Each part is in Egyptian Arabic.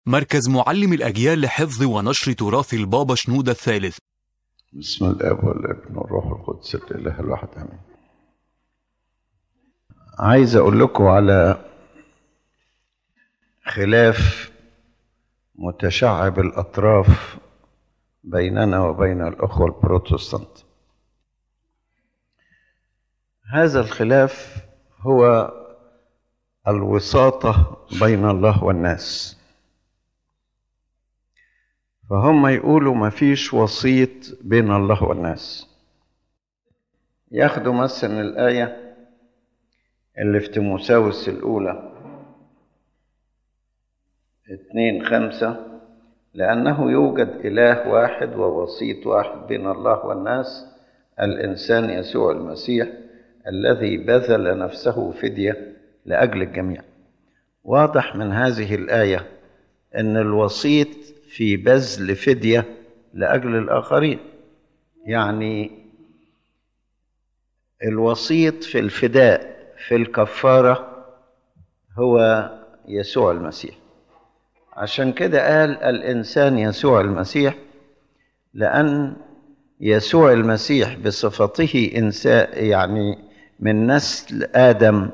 مركز معلم الأجيال لحفظ ونشر تراث البابا شنودة الثالث بسم الاب والابن والروح القدس الاله الواحد امين عايز اقول لكم على خلاف متشعب الاطراف بيننا وبين الاخوه البروتستانت هذا الخلاف هو الوساطه بين الله والناس فهم يقولوا ما فيش وسيط بين الله والناس ياخدوا مثلا الآية اللي في تيموساوس الأولى اتنين خمسة لأنه يوجد إله واحد ووسيط واحد بين الله والناس الإنسان يسوع المسيح الذي بذل نفسه فدية لأجل الجميع واضح من هذه الآية أن الوسيط في بذل فدية لأجل الآخرين يعني الوسيط في الفداء في الكفارة هو يسوع المسيح عشان كده قال الإنسان يسوع المسيح لأن يسوع المسيح بصفته إنسان يعني من نسل آدم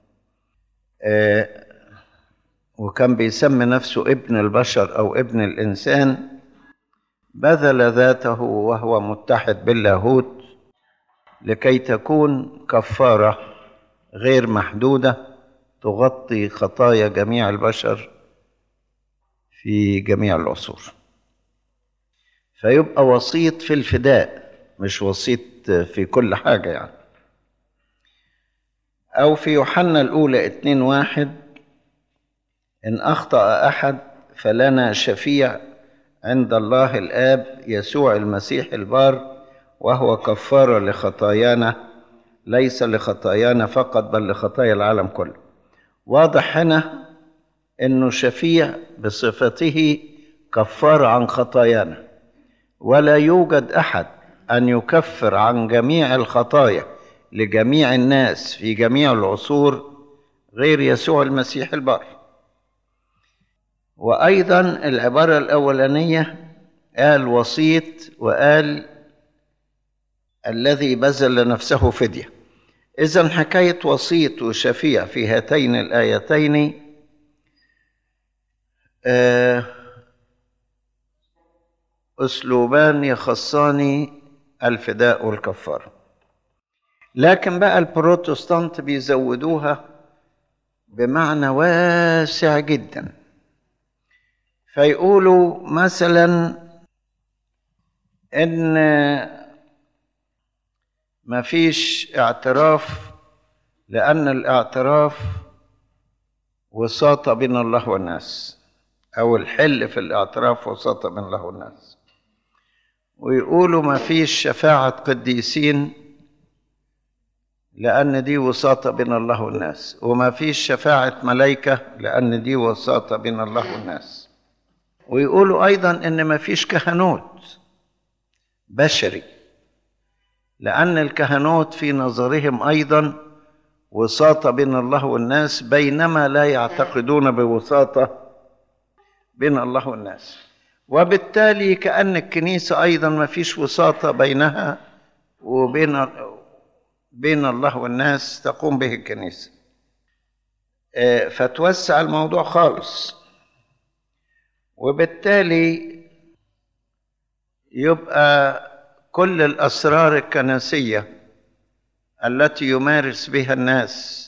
آه وكان بيسمي نفسه ابن البشر او ابن الانسان بذل ذاته وهو متحد باللاهوت لكي تكون كفاره غير محدوده تغطي خطايا جميع البشر في جميع العصور فيبقى وسيط في الفداء مش وسيط في كل حاجه يعني او في يوحنا الاولى اتنين واحد إن أخطأ أحد فلنا شفيع عند الله الآب يسوع المسيح البار وهو كفارة لخطايانا ليس لخطايانا فقط بل لخطايا العالم كله واضح هنا أنه شفيع بصفته كفارة عن خطايانا ولا يوجد أحد أن يكفر عن جميع الخطايا لجميع الناس في جميع العصور غير يسوع المسيح البار وأيضا العبارة الأولانية قال وسيط وقال الذي بذل نفسه فدية إذا حكاية وسيط وشفيع في هاتين الآيتين أسلوبان يخصان الفداء والكفارة لكن بقى البروتستانت بيزودوها بمعنى واسع جداً فيقولوا مثلا ان ما فيش اعتراف لان الاعتراف وساطة بين الله والناس او الحل في الاعتراف وساطة بين الله والناس ويقولوا ما فيش شفاعة قديسين لأن دي وساطة بين الله والناس وما فيش شفاعة ملائكة لأن دي وساطة بين الله والناس ويقولوا ايضا ان ما فيش كهنوت بشري لان الكهنوت في نظرهم ايضا وساطه بين الله والناس بينما لا يعتقدون بوساطه بين الله والناس وبالتالي كان الكنيسه ايضا ما فيش وساطه بينها وبين بين الله والناس تقوم به الكنيسه فتوسع الموضوع خالص وبالتالي يبقى كل الاسرار الكنسيه التي يمارس بها الناس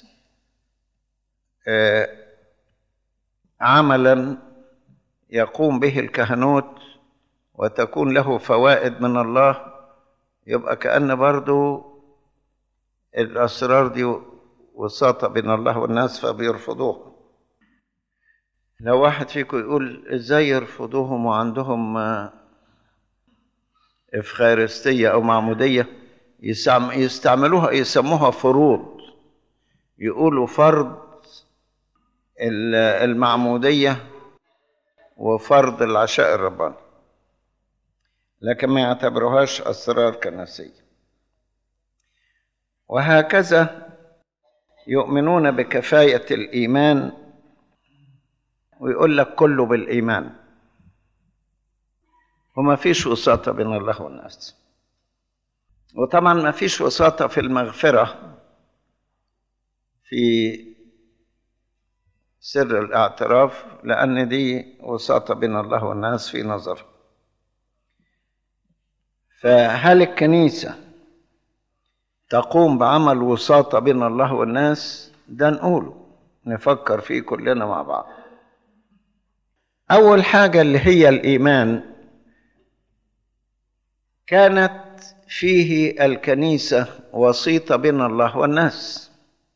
عملا يقوم به الكهنوت وتكون له فوائد من الله يبقى كأن برضو الأسرار دي وساطة بين الله والناس فبيرفضوها لو واحد فيكم يقول ازاي يرفضوهم وعندهم افخارستيه او معموديه يستعملوها يسموها فروض يقولوا فرض المعموديه وفرض العشاء الرباني لكن ما يعتبروهاش اسرار كنسيه وهكذا يؤمنون بكفايه الايمان ويقول لك كله بالإيمان وما فيش وساطة بين الله والناس وطبعا ما فيش وساطة في المغفرة في سر الاعتراف لأن دي وساطة بين الله والناس في نظر فهل الكنيسة تقوم بعمل وساطة بين الله والناس ده نقوله نفكر فيه كلنا مع بعض أول حاجة اللي هي الإيمان كانت فيه الكنيسة وسيطة بين الله والناس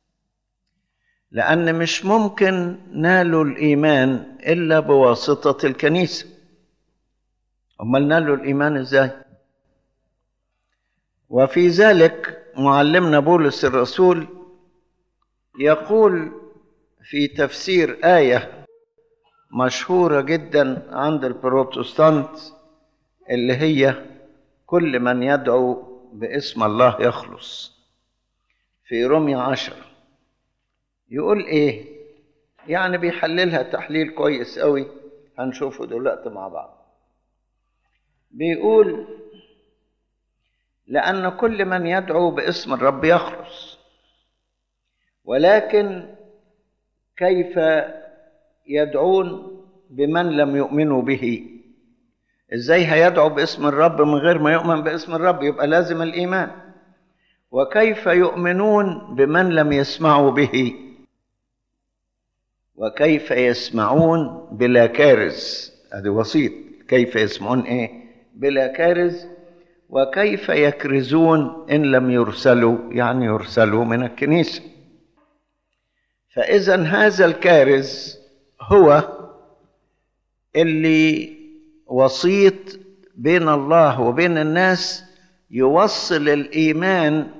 لأن مش ممكن نالوا الإيمان إلا بواسطة الكنيسة أمال نالوا الإيمان إزاي؟ وفي ذلك معلمنا بولس الرسول يقول في تفسير آية مشهورة جدا عند البروتستانت اللي هي كل من يدعو باسم الله يخلص في رمية عشرة يقول ايه يعني بيحللها تحليل كويس قوي هنشوفه دلوقتي مع بعض بيقول لأن كل من يدعو باسم الرب يخلص ولكن كيف يدعون بمن لم يؤمنوا به ازاي هيدعو باسم الرب من غير ما يؤمن باسم الرب يبقى لازم الايمان وكيف يؤمنون بمن لم يسمعوا به وكيف يسمعون بلا كارز هذا وسيط كيف يسمعون ايه بلا كارز وكيف يكرزون ان لم يرسلوا يعني يرسلوا من الكنيسه فاذا هذا الكارز هو اللي وسيط بين الله وبين الناس يوصل الايمان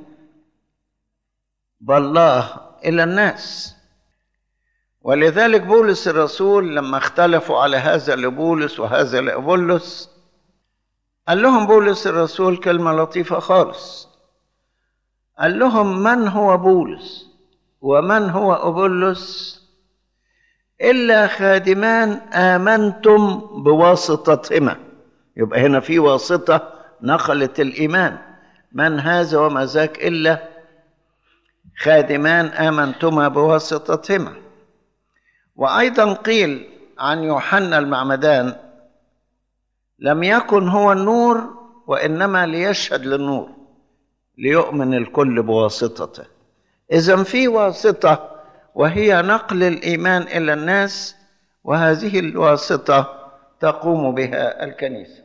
بالله الى الناس ولذلك بولس الرسول لما اختلفوا على هذا لبولس وهذا لابولس قال لهم بولس الرسول كلمه لطيفه خالص قال لهم من هو بولس ومن هو ابولس الا خادمان امنتم بواسطتهما يبقى هنا في واسطه نقلت الايمان من هذا وما ذاك الا خادمان امنتما بواسطتهما وايضا قيل عن يوحنا المعمدان لم يكن هو النور وانما ليشهد للنور ليؤمن الكل بواسطته اذا في واسطه وهي نقل الايمان الى الناس وهذه الواسطه تقوم بها الكنيسه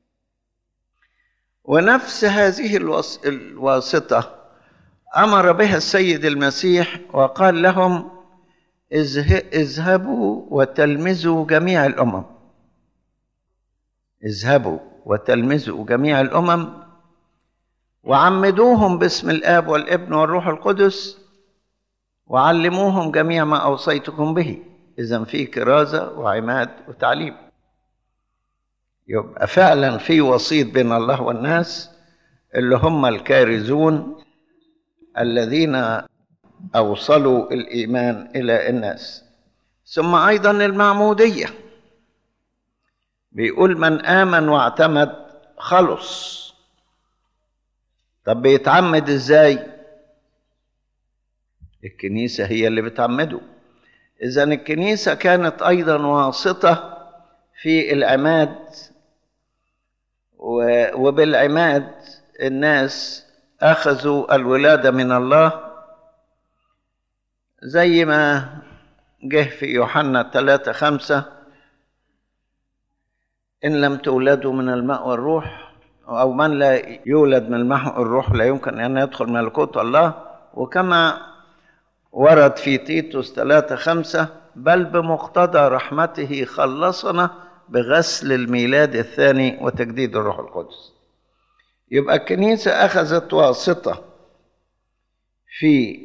ونفس هذه الوس... الواسطه امر بها السيد المسيح وقال لهم اذهبوا وتلمذوا جميع الامم اذهبوا وتلمذوا جميع الامم وعمدوهم باسم الاب والابن والروح القدس وعلموهم جميع ما اوصيتكم به اذا في كرازه وعماد وتعليم يبقى فعلا في وسيط بين الله والناس اللي هم الكارزون الذين اوصلوا الايمان الى الناس ثم ايضا المعموديه بيقول من امن واعتمد خلص طب بيتعمد ازاي الكنيسه هي اللي بتعمده اذا الكنيسه كانت ايضا واسطه في العماد وبالعماد الناس اخذوا الولاده من الله زي ما جه في يوحنا 3 5 إن لم تولدوا من الماء والروح أو من لا يولد من الماء والروح لا يمكن أن يدخل ملكوت الله وكما ورد في تيتوس 3 5 بل بمقتضى رحمته خلصنا بغسل الميلاد الثاني وتجديد الروح القدس يبقى الكنيسة أخذت واسطة في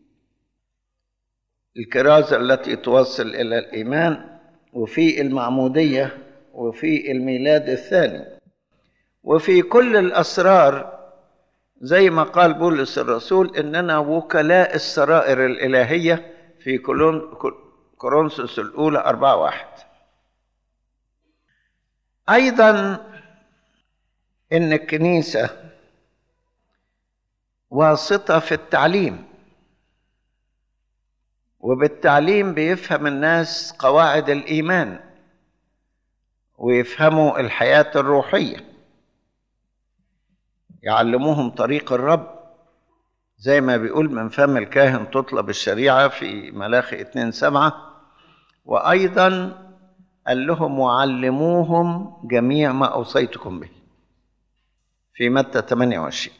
الكرازة التي توصل إلى الإيمان وفي المعمودية وفي الميلاد الثاني وفي كل الأسرار زي ما قال بولس الرسول إننا وكلاء السرائر الإلهية في كورنثوس الأولى أربعة واحد أيضا إن الكنيسة واسطة في التعليم وبالتعليم بيفهم الناس قواعد الإيمان ويفهموا الحياة الروحية يعلموهم طريق الرب زي ما بيقول من فم الكاهن تطلب الشريعة في ملاخي اتنين سبعة وأيضا قال لهم وعلموهم جميع ما أوصيتكم به في متى 28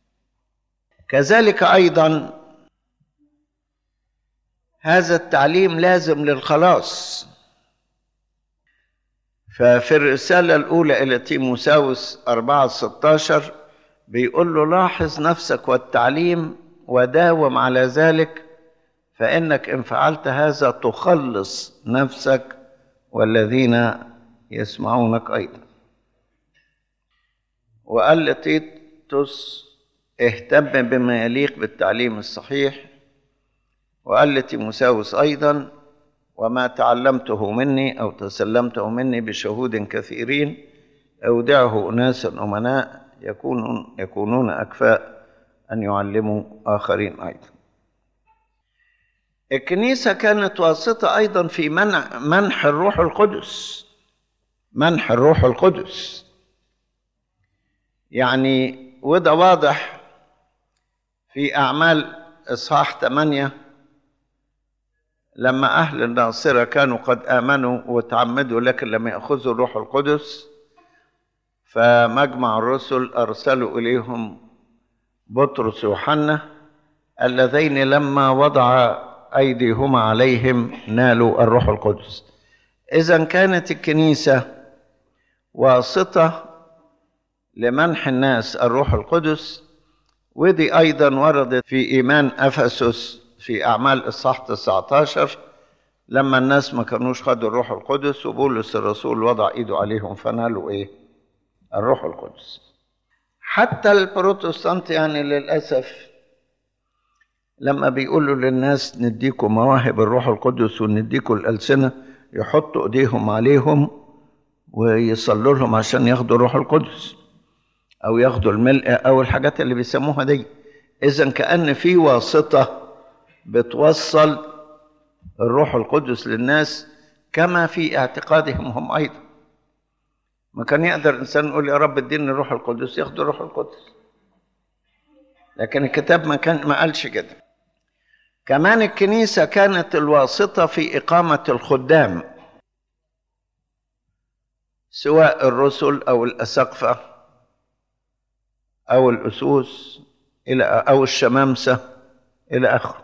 كذلك أيضا هذا التعليم لازم للخلاص ففي الرسالة الأولى إلى تيموساوس 4 16 بيقول له لاحظ نفسك والتعليم وداوم على ذلك فإنك إن فعلت هذا تخلص نفسك والذين يسمعونك أيضا وقال لتيتوس اهتم بما يليق بالتعليم الصحيح وقال لتيموساوس أيضا وما تعلمته مني أو تسلمته مني بشهود كثيرين أودعه أناس أمناء يكونون, يكونون أكفاء أن يعلموا آخرين أيضا الكنيسة كانت واسطة أيضا في منع منح الروح القدس منح الروح القدس يعني وده واضح في أعمال إصحاح 8 لما أهل الناصرة كانوا قد آمنوا وتعمدوا لكن لم يأخذوا الروح القدس فمجمع الرسل أرسلوا إليهم بطرس وحنا اللذين لما وضع أيديهما عليهم نالوا الروح القدس إذا كانت الكنيسة واسطة لمنح الناس الروح القدس ودي أيضا وردت في إيمان أفسس في أعمال إصحاح 19 لما الناس ما كانوش خدوا الروح القدس وبولس الرسول وضع إيده عليهم فنالوا إيه؟ الروح القدس حتى البروتستانت يعني للأسف لما بيقولوا للناس نديكم مواهب الروح القدس ونديكم الألسنة يحطوا إيديهم عليهم ويصلوا لهم عشان ياخدوا الروح القدس أو ياخدوا الملء أو الحاجات اللي بيسموها دي إذا كأن في واسطة بتوصل الروح القدس للناس كما في اعتقادهم هم أيضا ما كان يقدر إنسان يقول يا رب اديني الروح القدس ياخد الروح القدس لكن الكتاب ما كان ما قالش كده كمان الكنيسة كانت الواسطة في إقامة الخدام سواء الرسل أو الأسقفة أو الأسوس إلى أو الشمامسة إلى آخره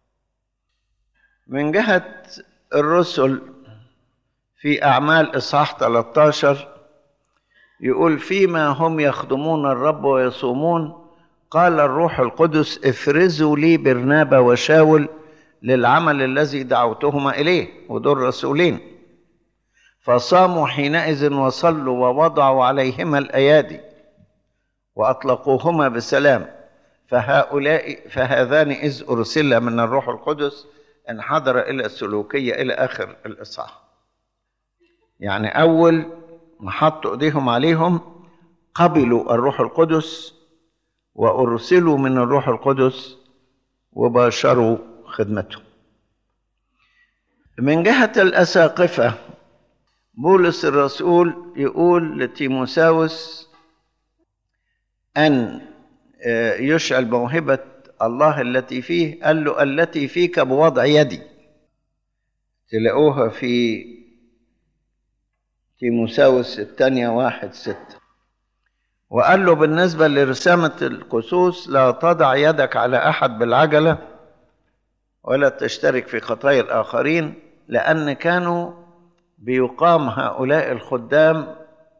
من جهة الرسل في أعمال إصحاح 13 يقول فيما هم يخدمون الرب ويصومون قال الروح القدس افرزوا لي برنابا وشاول للعمل الذي دعوتهما إليه ودول رسولين فصاموا حينئذ وصلوا ووضعوا عليهما الأيادي وأطلقوهما بسلام فهؤلاء فهذان إذ أرسل من الروح القدس انحدر إلى السلوكية إلى آخر الإصحاح يعني أول ما حطوا إيديهم عليهم قبلوا الروح القدس وأرسلوا من الروح القدس وباشروا خدمته من جهة الأساقفة بولس الرسول يقول لتيموساوس أن يشعل موهبة الله التي فيه قال له التي فيك بوضع يدي تلاقوها في تيموساوس الثانية واحد ستة وقال له بالنسبة لرسامة القصوص لا تضع يدك على أحد بالعجلة ولا تشترك في خطايا الآخرين لأن كانوا بيقام هؤلاء الخدام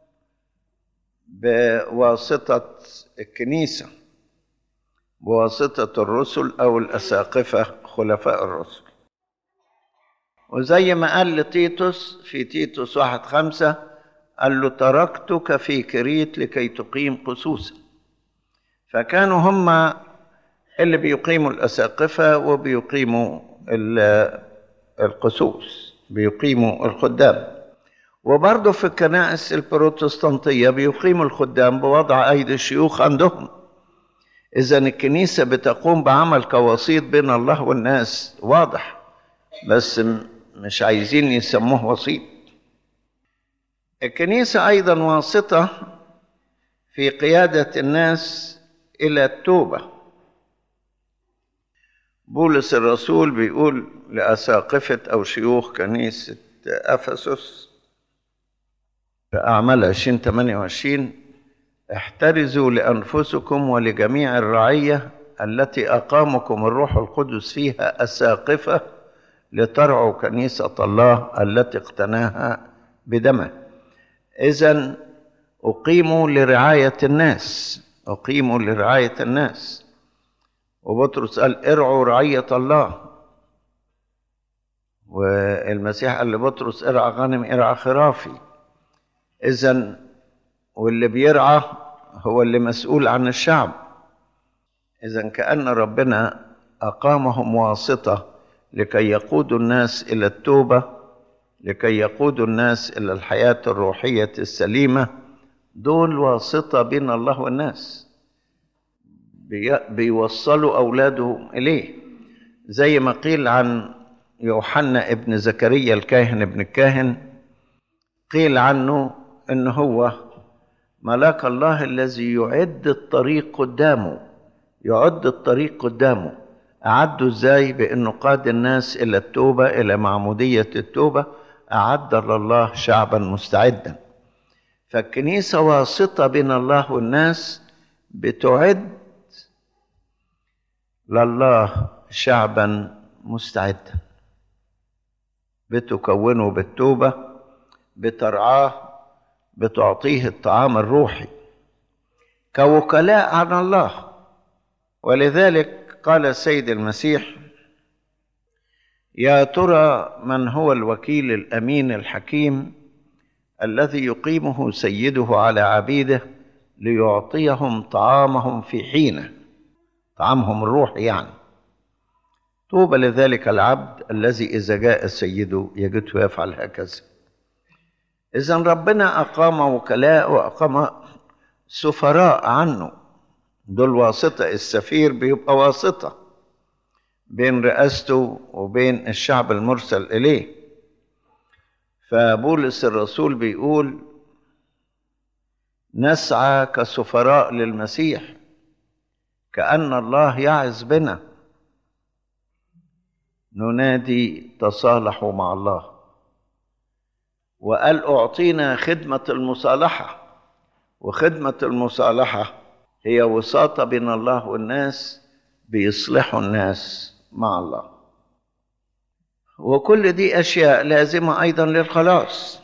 بواسطة الكنيسة بواسطة الرسل أو الأساقفة خلفاء الرسل وزي ما قال لتيتوس في تيتوس واحد خمسة قال له تركتك في كريت لكي تقيم قصوصا فكانوا هم اللي بيقيموا الأساقفة وبيقيموا القسوس بيقيموا الخدام وبرضه في الكنائس البروتستانتية بيقيموا الخدام بوضع أيدي الشيوخ عندهم إذا الكنيسة بتقوم بعمل كوسيط بين الله والناس واضح بس مش عايزين يسموه وسيط الكنيسة أيضا واسطة في قيادة الناس إلى التوبة بولس الرسول بيقول لأساقفة أو شيوخ كنيسة أفسس في أعمال 20 28 احترزوا لأنفسكم ولجميع الرعية التي أقامكم الروح القدس فيها أساقفة لترعوا كنيسة الله التي اقتناها بدمه إذا أقيموا لرعاية الناس أقيموا لرعاية الناس وبطرس قال ارعوا رعية الله والمسيح قال لبطرس ارعى غنم ارعى خرافي إذا واللي بيرعى هو اللي مسؤول عن الشعب إذا كأن ربنا أقامهم واسطة لكي يقودوا الناس إلى التوبة لكي يقودوا الناس إلى الحياة الروحية السليمة دول واسطة بين الله والناس بيوصلوا أولادهم إليه زي ما قيل عن يوحنا ابن زكريا الكاهن ابن الكاهن قيل عنه إن هو ملاك الله الذي يعد الطريق قدامه يعد الطريق قدامه أعده إزاي بأنه قاد الناس إلى التوبة إلى معمودية التوبة أعد لله شعبا مستعدا فالكنيسة واسطة بين الله والناس بتعد لله شعبا مستعدا بتكونه بالتوبة بترعاه بتعطيه الطعام الروحي كوكلاء عن الله ولذلك قال السيد المسيح يا ترى من هو الوكيل الامين الحكيم الذي يقيمه سيده على عبيده ليعطيهم طعامهم في حينه طعامهم الروحي يعني طوبى لذلك العبد الذي اذا جاء سيده يجده يفعل هكذا اذا ربنا اقام وكلاء واقام سفراء عنه دول واسطه السفير بيبقى واسطه بين رئاسته وبين الشعب المرسل اليه فبولس الرسول بيقول نسعى كسفراء للمسيح كأن الله يعز بنا ننادي تصالحوا مع الله وقال أعطينا خدمة المصالحة وخدمة المصالحة هي وساطة بين الله والناس بيصلحوا الناس مع الله وكل دي أشياء لازمة أيضا للخلاص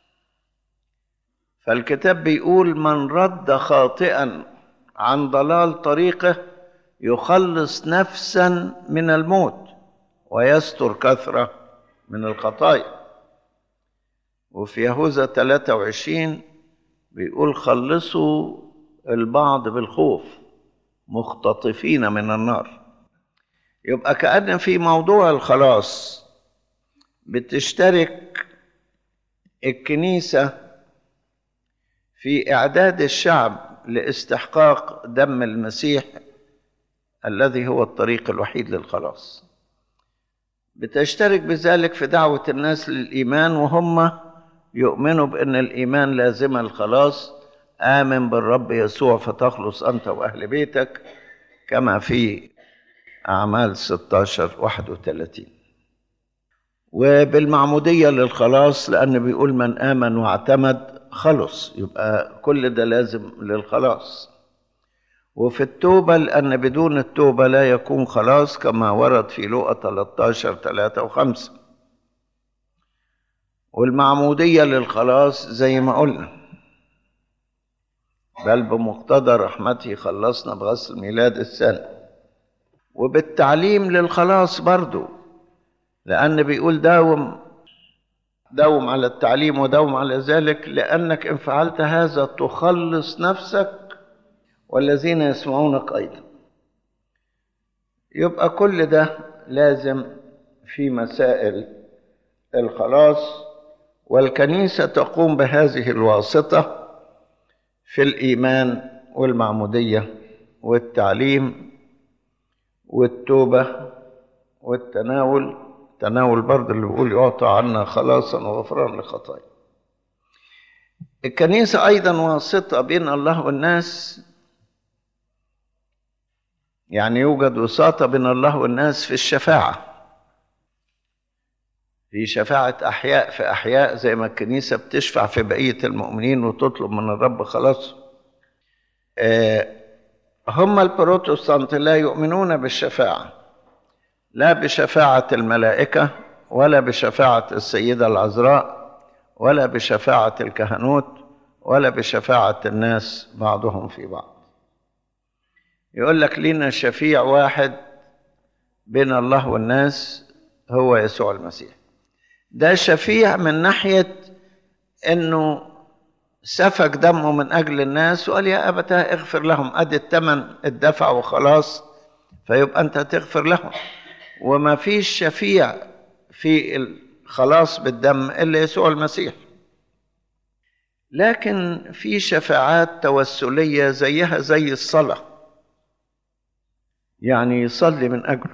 فالكتاب بيقول من رد خاطئا عن ضلال طريقه يخلص نفسا من الموت ويستر كثرة من الخطايا وفي يهوذا 23 بيقول خلصوا البعض بالخوف مختطفين من النار يبقى كأن في موضوع الخلاص بتشترك الكنيسة في إعداد الشعب لاستحقاق دم المسيح الذي هو الطريق الوحيد للخلاص بتشترك بذلك في دعوة الناس للإيمان وهم يؤمنوا بأن الإيمان لازم الخلاص آمن بالرب يسوع فتخلص أنت وأهل بيتك كما في أعمال 16 31 وبالمعمودية للخلاص لأن بيقول من آمن واعتمد خلص يبقى كل ده لازم للخلاص وفي التوبة لأن بدون التوبة لا يكون خلاص كما ورد في لوقا 13 3 و5 والمعمودية للخلاص زي ما قلنا بل بمقتضى رحمته خلصنا بغسل ميلاد السنة وبالتعليم للخلاص برضو لأن بيقول داوم داوم على التعليم وداوم على ذلك لأنك إن فعلت هذا تخلص نفسك والذين يسمعونك أيضا يبقى كل ده لازم في مسائل الخلاص والكنيسة تقوم بهذه الواسطة في الإيمان والمعمودية والتعليم والتوبة والتناول التناول برضه اللي بيقول يعطى عنا خلاصا وغفران لخطايا الكنيسة أيضا واسطة بين الله والناس يعني يوجد وساطة بين الله والناس في الشفاعة في شفاعة أحياء في أحياء زي ما الكنيسة بتشفع في بقية المؤمنين وتطلب من الرب خلاص آه هم البروتستانت لا يؤمنون بالشفاعة لا بشفاعة الملائكة ولا بشفاعة السيدة العذراء ولا بشفاعة الكهنوت ولا بشفاعة الناس بعضهم في بعض يقول لك لنا شفيع واحد بين الله والناس هو يسوع المسيح ده شفيع من ناحية انه سفك دمه من اجل الناس وقال يا ابتاه اغفر لهم ادي الثمن الدفع وخلاص فيبقى انت تغفر لهم وما فيش شفيع في الخلاص بالدم الا يسوع المسيح لكن في شفاعات توسليه زيها زي الصلاه يعني يصلي من اجله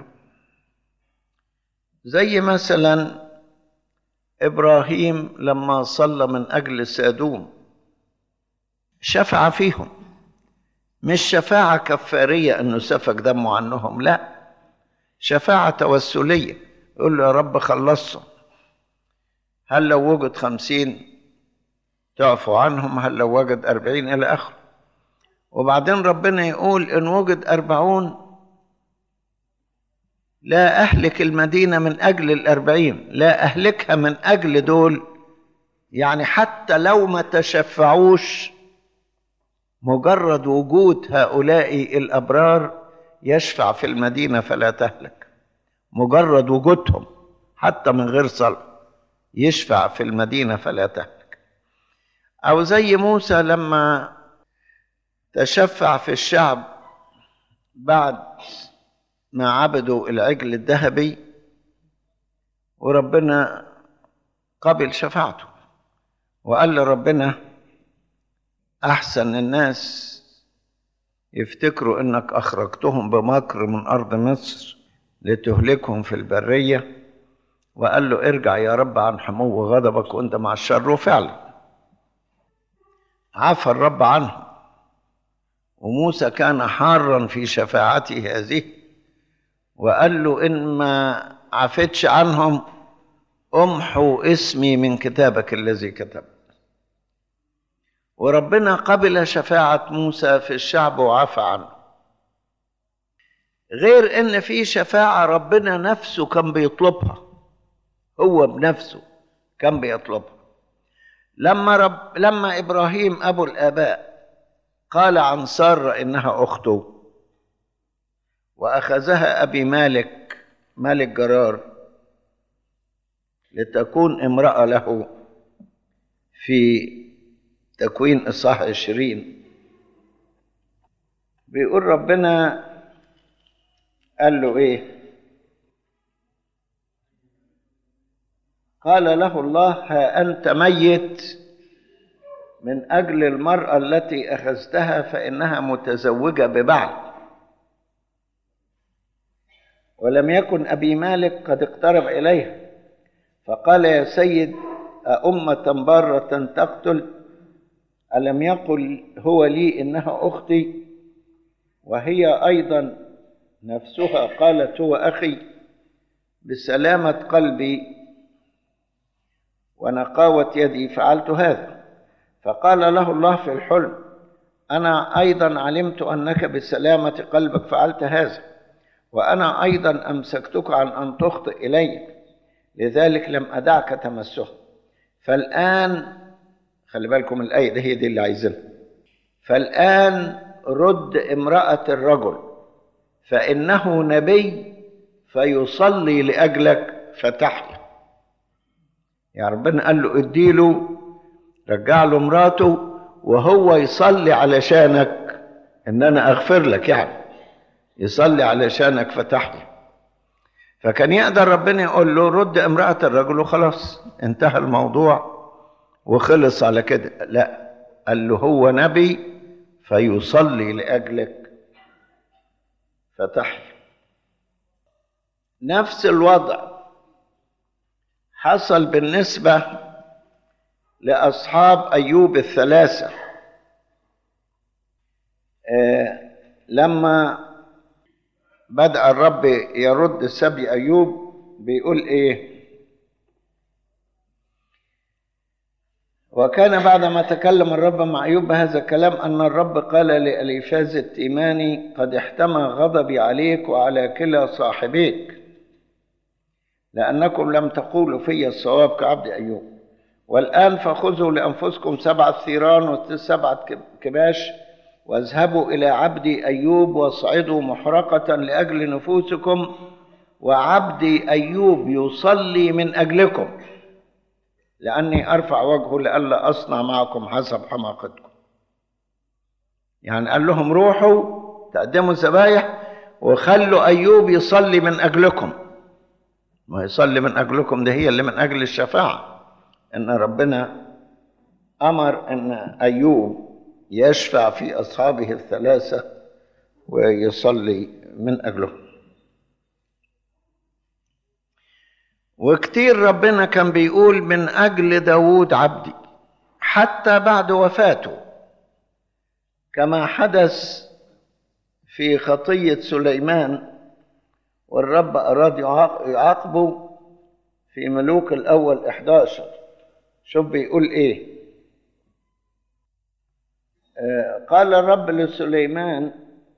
زي مثلا ابراهيم لما صلى من اجل سادوم شفع فيهم مش شفاعه كفاريه انه سفك دمه عنهم لا شفاعه توسليه يقول له يا رب خلصهم هل لو وجد خمسين تعفو عنهم هل لو وجد أربعين إلى آخره وبعدين ربنا يقول إن وجد أربعون لا أهلك المدينة من أجل الأربعين لا أهلكها من أجل دول يعني حتى لو ما تشفعوش مجرد وجود هؤلاء الأبرار يشفع في المدينة فلا تهلك مجرد وجودهم حتى من غير صلاة يشفع في المدينة فلا تهلك أو زي موسى لما تشفع في الشعب بعد ما عبدوا العجل الذهبي وربنا قبل شفاعته وقال لربنا احسن الناس يفتكروا انك اخرجتهم بمكر من ارض مصر لتهلكهم في البريه وقال له ارجع يا رب عن حمو غضبك وانت مع الشر وفعلا عفى الرب عنهم وموسى كان حارا في شفاعته هذه وقال له إن ما عفتش عنهم امحوا اسمي من كتابك الذي كتبت وربنا قبل شفاعة موسى في الشعب وعفى عنه غير ان في شفاعة ربنا نفسه كان بيطلبها هو بنفسه كان بيطلبها لما رب لما ابراهيم ابو الاباء قال عن ساره انها اخته واخذها ابي مالك مالك جرار لتكون امراه له في تكوين اصحاح عشرين بيقول ربنا قال له ايه قال له الله ها انت ميت من اجل المراه التي اخذتها فانها متزوجه ببعل ولم يكن ابي مالك قد اقترب اليها فقال يا سيد أأمة بارة تقتل ألم يقل هو لي إنها أختي وهي أيضا نفسها قالت هو أخي بسلامة قلبي ونقاوة يدي فعلت هذا فقال له الله في الحلم أنا أيضا علمت أنك بسلامة قلبك فعلت هذا وأنا أيضا أمسكتك عن أن تخطئ إلي لذلك لم أدعك تمسها فالآن خلي بالكم الآية دي هي دي اللي عايزينها فالآن رد امرأة الرجل فإنه نبي فيصلي لأجلك فتحيا يعني ربنا قال له اديله رجع له مراته وهو يصلي علشانك ان انا اغفر لك يعني يصلي علشانك فتحيا فكان يقدر ربنا يقول له رد امرأة الرجل وخلاص انتهى الموضوع وخلص على كده لا قال له هو نبي فيصلي لأجلك فتحيا نفس الوضع حصل بالنسبة لأصحاب أيوب الثلاثة آه لما بدأ الرب يرد سبي أيوب بيقول إيه وكان بعدما تكلم الرب مع أيوب بهذا الكلام أن الرب قال لأليفاز التيماني قد احتمى غضبي عليك وعلى كلا صاحبيك لأنكم لم تقولوا في الصواب كعبد أيوب والآن فخذوا لأنفسكم سبعة ثيران وسبعة كباش واذهبوا إلى عبدي أيوب واصعدوا محرقة لأجل نفوسكم وعبدي أيوب يصلي من أجلكم لأني أرفع وجهه لئلا أصنع معكم حسب حماقتكم يعني قال لهم روحوا تقدموا ذبايح وخلوا أيوب يصلي من أجلكم ما يصلي من أجلكم ده هي اللي من أجل الشفاعة إن ربنا أمر إن أيوب يشفع في أصحابه الثلاثة ويصلي من أجلهم وكتير ربنا كان بيقول من أجل داود عبدي حتى بعد وفاته كما حدث في خطية سليمان والرب أراد يعاقبه في ملوك الأول 11 شوف بيقول إيه آه قال الرب لسليمان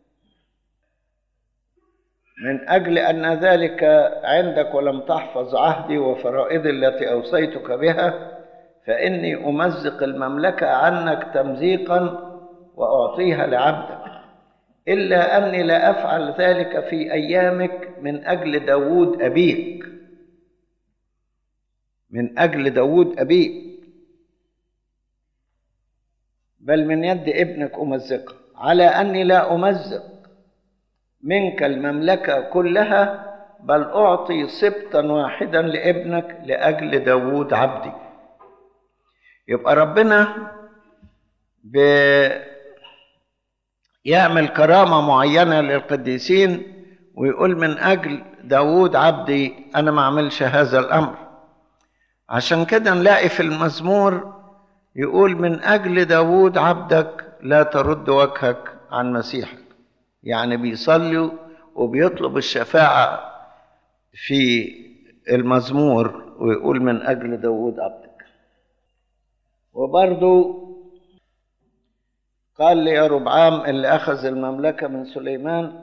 من أجل أن ذلك عندك ولم تحفظ عهدي وفرائضي التي أوصيتك بها فإني أمزق المملكة عنك تمزيقا وأعطيها لعبدك إلا أني لا أفعل ذلك في أيامك من أجل داود أبيك من أجل داود أبيك بل من يد ابنك أمزقها على أني لا أمزق منك المملكة كلها بل أعطي سبطا واحدا لابنك لأجل داود عبدي يبقى ربنا يعمل كرامة معينة للقديسين ويقول من أجل داود عبدي أنا ما أعملش هذا الأمر عشان كده نلاقي في المزمور يقول من أجل داود عبدك لا ترد وجهك عن مسيحك يعني بيصلي وبيطلب الشفاعة في المزمور ويقول من أجل داود عبدك وبرضو قال لي يا ربعام اللي أخذ المملكة من سليمان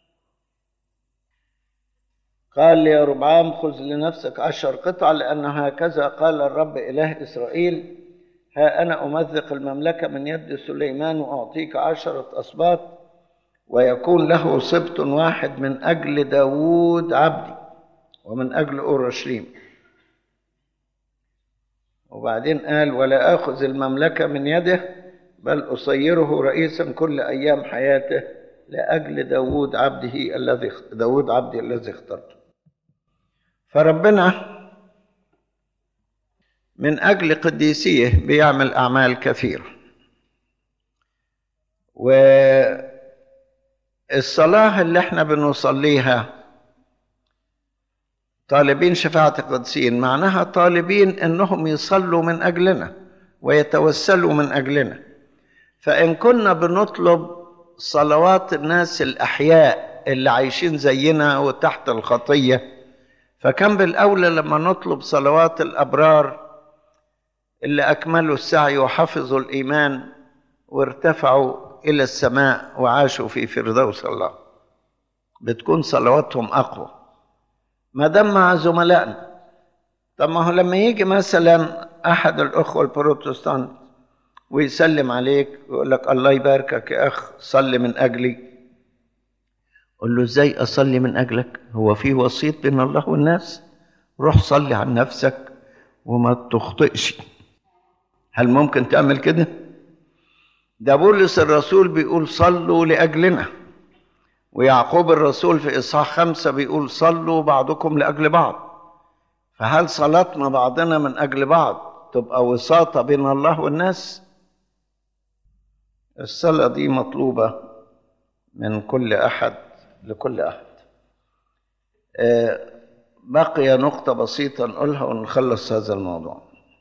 قال لي يا ربعام خذ لنفسك عشر قطع لأن هكذا قال الرب إله إسرائيل ها أنا أمزق المملكة من يد سليمان وأعطيك عشرة أسباط ويكون له سبط واحد من أجل داوود عبدي ومن أجل أورشليم وبعدين قال ولا آخذ المملكة من يده بل أصيره رئيسا كل أيام حياته لأجل داود عبده الذي داود عبدي الذي اخترته فربنا من أجل قديسيه بيعمل أعمال كثيرة والصلاة اللي احنا بنصليها طالبين شفاعة القديسين معناها طالبين انهم يصلوا من اجلنا ويتوسلوا من اجلنا فان كنا بنطلب صلوات الناس الاحياء اللي عايشين زينا وتحت الخطيه فكان بالاولى لما نطلب صلوات الابرار اللي اكملوا السعي وحفظوا الايمان وارتفعوا الى السماء وعاشوا في فردوس الله بتكون صلواتهم اقوى ما دام مع زملائنا طب ما هو لما يجي مثلا احد الاخوه البروتستانت ويسلم عليك ويقول لك الله يباركك يا اخ صلي من اجلي قل له ازاي اصلي من اجلك هو في وسيط بين الله والناس روح صلي عن نفسك وما تخطئش هل ممكن تعمل كده ده بولس الرسول بيقول صلوا لاجلنا ويعقوب الرسول في إصحاح خمسة بيقول صلوا بعضكم لأجل بعض فهل صلاتنا بعضنا من أجل بعض تبقى وساطة بين الله والناس الصلاة دي مطلوبة من كل أحد لكل أحد بقي نقطة بسيطة نقولها ونخلص هذا الموضوع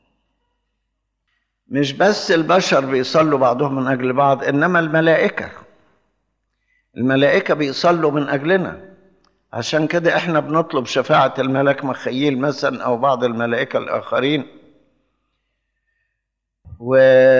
مش بس البشر بيصلوا بعضهم من أجل بعض إنما الملائكة الملائكة بيصلوا من أجلنا عشان كده احنا بنطلب شفاعة الملك مخيل مثلا أو بعض الملائكة الآخرين و...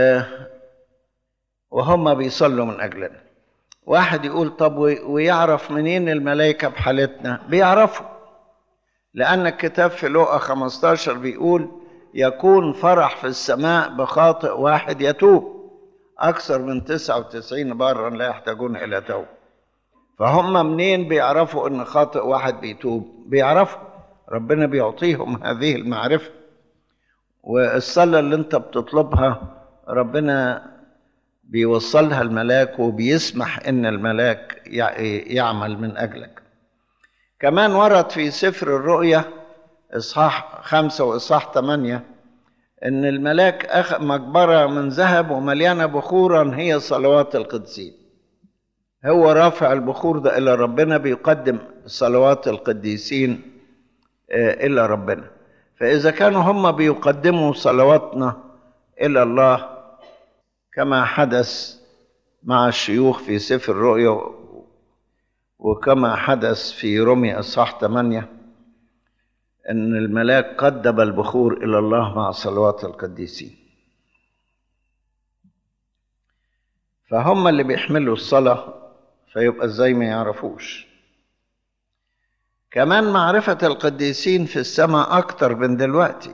وهم بيصلوا من أجلنا واحد يقول طب ويعرف منين الملائكة بحالتنا بيعرفوا لأن الكتاب في لوقا 15 بيقول يكون فرح في السماء بخاطئ واحد يتوب أكثر من 99 برا لا يحتاجون إلى توبة فهم منين بيعرفوا ان خاطئ واحد بيتوب بيعرفوا ربنا بيعطيهم هذه المعرفة والصلاة اللي انت بتطلبها ربنا بيوصلها الملاك وبيسمح ان الملاك يعمل من اجلك كمان ورد في سفر الرؤيا اصحاح خمسة واصحاح ثمانية ان الملاك اخذ مقبرة من ذهب ومليانة بخورا هي صلوات القديسين هو رافع البخور ده إلى ربنا بيقدم صلوات القديسين إلى ربنا فإذا كانوا هم بيقدموا صلواتنا إلى الله كما حدث مع الشيوخ في سفر الرؤيا وكما حدث في رمي أصحاح 8 أن الملاك قدم البخور إلى الله مع صلوات القديسين فهم اللي بيحملوا الصلاه فيبقى ازاي ما يعرفوش كمان معرفة القديسين في السماء أكتر من دلوقتي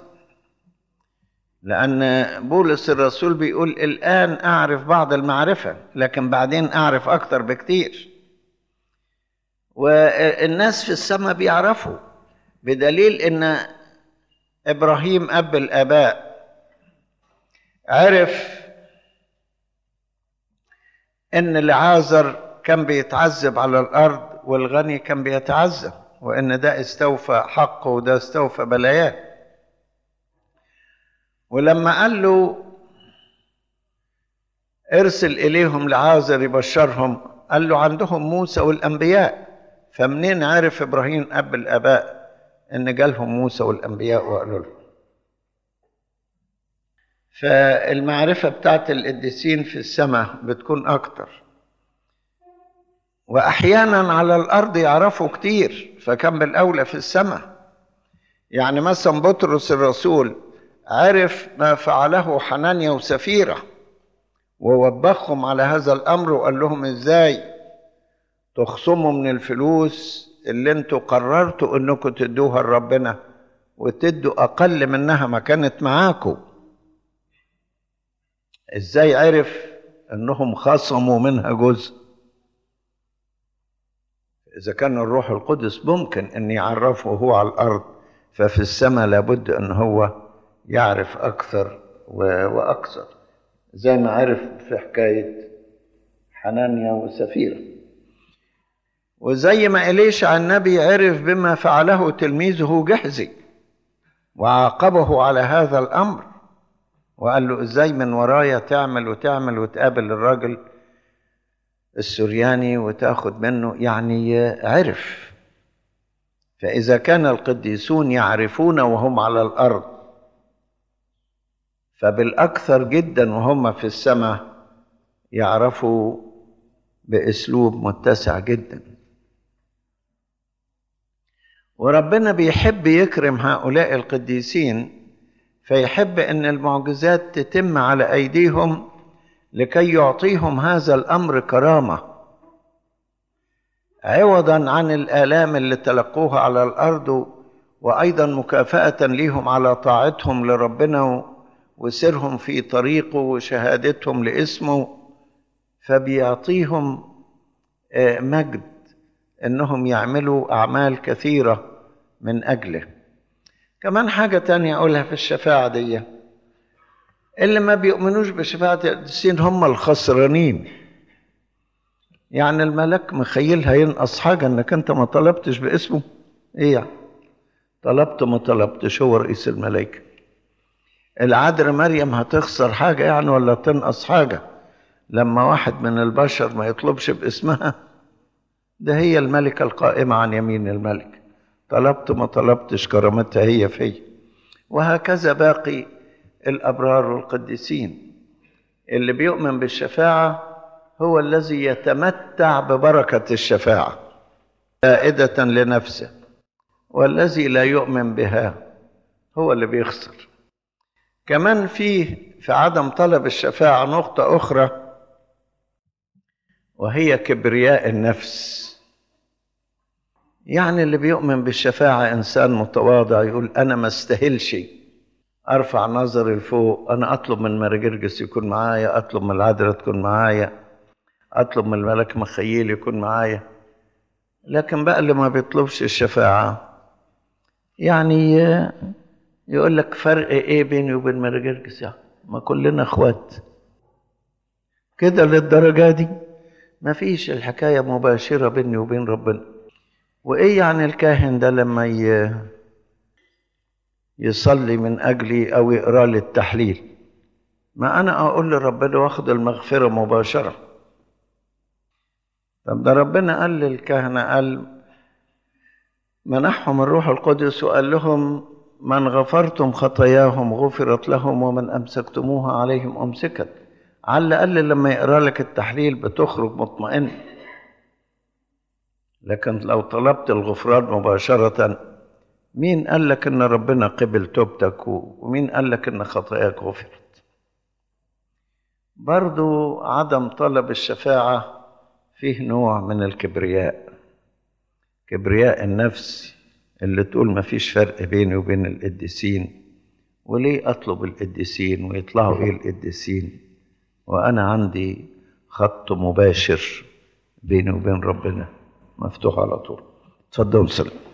لأن بولس الرسول بيقول الآن أعرف بعض المعرفة لكن بعدين أعرف أكتر بكتير والناس في السماء بيعرفوا بدليل إن إبراهيم أب الآباء عرف إن لعازر كان بيتعذب على الارض والغني كان بيتعذب وان ده استوفى حقه وده استوفى بلاياه ولما قال له ارسل اليهم لعازر يبشرهم قال له عندهم موسى والانبياء فمنين عرف ابراهيم اب الاباء ان جالهم موسى والانبياء وقالوا له فالمعرفه بتاعت القديسين في السماء بتكون اكتر واحيانا على الارض يعرفوا كتير فكان بالاولى في السماء يعني مثلا بطرس الرسول عرف ما فعله حنانيا وسفيره ووبخهم على هذا الامر وقال لهم ازاي تخصموا من الفلوس اللي انتوا قررتوا انكم تدوها لربنا وتدوا اقل منها ما كانت معاكم ازاي عرف انهم خصموا منها جزء إذا كان الروح القدس ممكن أن يعرفه هو على الأرض ففي السماء لابد أن هو يعرف أكثر وأكثر زي ما عرف في حكاية حنانيا وسفيرة وزي ما إليشع النبي عرف بما فعله تلميذه جحزي وعاقبه على هذا الأمر وقال له إزاي من ورايا تعمل وتعمل وتقابل الراجل السرياني وتاخد منه يعني عرف فاذا كان القديسون يعرفون وهم على الارض فبالاكثر جدا وهم في السماء يعرفوا باسلوب متسع جدا وربنا بيحب يكرم هؤلاء القديسين فيحب ان المعجزات تتم على ايديهم لكي يعطيهم هذا الامر كرامه عوضا عن الالام اللي تلقوها على الارض وايضا مكافاه ليهم على طاعتهم لربنا وسيرهم في طريقه وشهادتهم لاسمه فبيعطيهم مجد انهم يعملوا اعمال كثيره من اجله كمان حاجه تانية اقولها في الشفاعه دي اللي ما بيؤمنوش بشفاعة القديسين هم الخسرانين يعني الملك مخيلها ينقص حاجة انك انت ما طلبتش باسمه ايه يعني طلبت ما طلبتش هو رئيس الملائكة العذراء مريم هتخسر حاجة يعني ولا تنقص حاجة لما واحد من البشر ما يطلبش باسمها ده هي الملكة القائمة عن يمين الملك طلبت ما طلبتش كرامتها هي في وهكذا باقي الأبرار والقديسين اللي بيؤمن بالشفاعة هو الذي يتمتع ببركة الشفاعة فائدة لنفسه والذي لا يؤمن بها هو اللي بيخسر كمان في في عدم طلب الشفاعة نقطة أخرى وهي كبرياء النفس يعني اللي بيؤمن بالشفاعة إنسان متواضع يقول أنا ما استاهلش أرفع نظري لفوق أنا أطلب من مرجرجس يكون معايا أطلب من العذراء تكون معايا أطلب من الملك مخيل يكون معايا لكن بقى اللي ما بيطلبش الشفاعة يعني يقول لك فرق ايه بيني وبين مرجرجس يعني ما كلنا اخوات كده للدرجة دي ما فيش الحكاية مباشرة بيني وبين ربنا وايه يعني الكاهن ده لما ي... يصلي من اجلي او يقرا لي التحليل ما انا اقول لربنا واخد المغفرة مباشرة طب ده ربنا قال للكهنة قال منحهم الروح القدس وقال لهم من غفرتم خطاياهم غفرت لهم ومن أمسكتموها عليهم أمسكت على الأقل لما يقرأ لك التحليل بتخرج مطمئن لكن لو طلبت الغفران مباشرة مين قال لك إن ربنا قبل توبتك ومين قال لك إن خطاياك غفرت برضو عدم طلب الشفاعة فيه نوع من الكبرياء كبرياء النفس اللي تقول ما فيش فرق بيني وبين القديسين وليه أطلب القديسين ويطلعوا إيه القديسين وأنا عندي خط مباشر بيني وبين ربنا مفتوح على طول اتفضل سلام